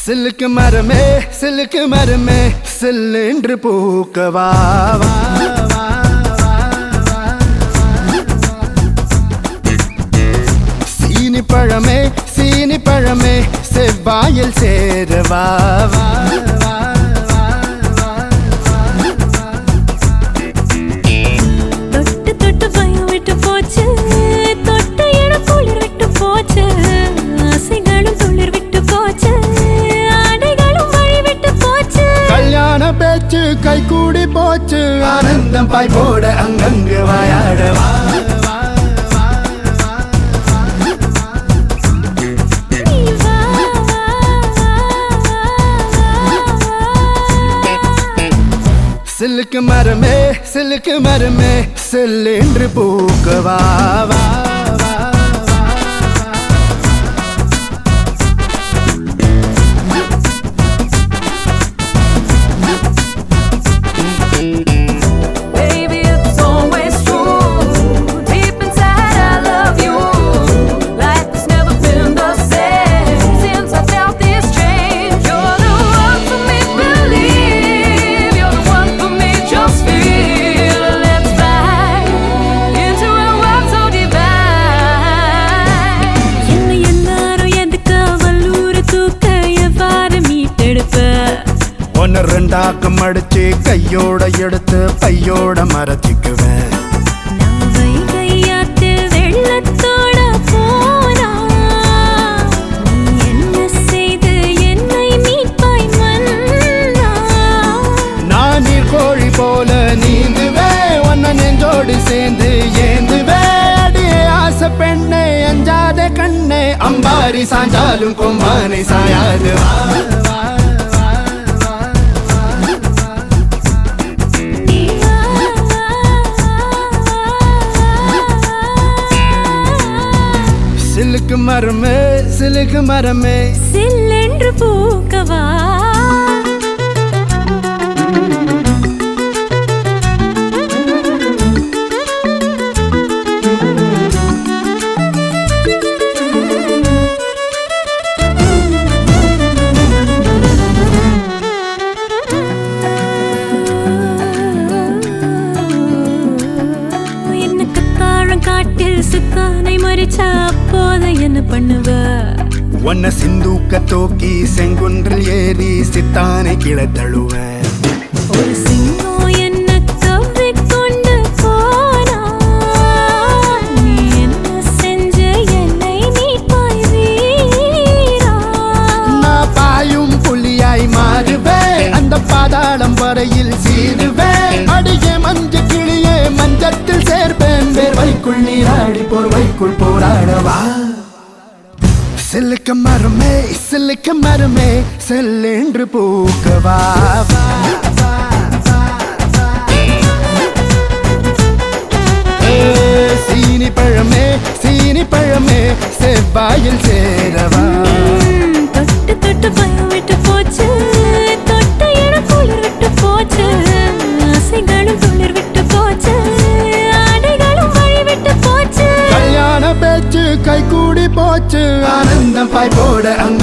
சில்லுக்கு மரமே சில்லுக்கு மரமே சில்லென்று பூக்கவா வா, வா, வா, வா, சீனி பழமே சீனி பழமே செவ்வாயில் சேரவா வா, வா, வா, வா, தொட்டு தொட்டு பயம் விட்டு போச்சு தொட்ட இடம் குளிர் விட்டு போச்சு ஆசைகளும் துளிர் விட்டு போச்சு ஆடைகளும் வழி விட்டு போச்சு கல்யாண பேச்சு கை கூடி போச்சு ஆனந்தம் பாய் போட அங்கங்கு வாயாடவா நீ வா, வா, வா, வா, வா. சில்லுக்கு மரமே சில்லுக்கு மரமே சில்லென்று பூக்கவா வா, வா, வா, Baby, it's always true. Deep inside, I love you. Life has never been the same since I felt this change. You're the one for me, believe. You're the one for me, just feel. Let's fly into a world so divine. என்னை எல்லாரும் எதுக்கு வல்லூர் தூக்க எவ்வாறு மீட்டெடுப்ப ஒன்னு ரெண்டாக்கம் அடிச்சு கையோட எடுத்து பையோட மறைச்சிக்குவேன் நான் வைகையாத்தில் வெள்ளத்தோட போனா நீ என்ன செய்து என்னை மீட்பாய் மன்னா நான் நீர் கோழி போல நீந்துவேன் உன்னை நெஞ்சோடு சேர்ந்து ஏந்துவேன் அடியே ஆசை பெண்ணே அஞ்சாத கண்ணே அம்பாரி சாஞ்சாலும் கொம்பானை சாயாது வா, வா, வா, வா, நீ வா, வா, வா. சிலுக்கு மரமே சிலுக்கு மரமே சில்லென்று பூக்கவா என்ன கத்தாழம் காட்டில் சித்தானை மறிச்சா அப்போது என்ன பண்ணுவ உன்னை சிந்தூக்க தூக்கி செங்குன்றில் ஏறி சித்தானை கீழே தழுவேன் ஒரு சிங்கம் என்ன கவ்விக்கொண்டு போனா நீ என்ன செஞ்ச என்னை மீட்பாய் வீரா நான் பாயும் புலியாய் மாறுவேன் அந்த பாதாளம் வரையில் சீருவேன் அடியே மஞ்ச கிளியே மஞ்சத்தில் சேர்ப்பேன் வேர்வைக்குள் நீராடி போர்வைக்குள் போராடவா சிலுக்க மரமே சிலுக்க மரமே செல்லென்று பூக்கவா வா, வா, வா, வா. ஏ, சீனி பழமே சீனி பழமே செவ்வாயில் சேரவா ம், தொட்டு தொட்டு பயம் விட்டு போச்சு தொட்ட இடம் குளிர் விட்டு போச்சு ஆசைகளும் துளிர் விட்டு போச்சு ஆடைகளும் வழி விட்டு போச்சு கல்யாண பேச்சு கை கூடி போச்சு ஆனந்தம் பாய் போட அங்க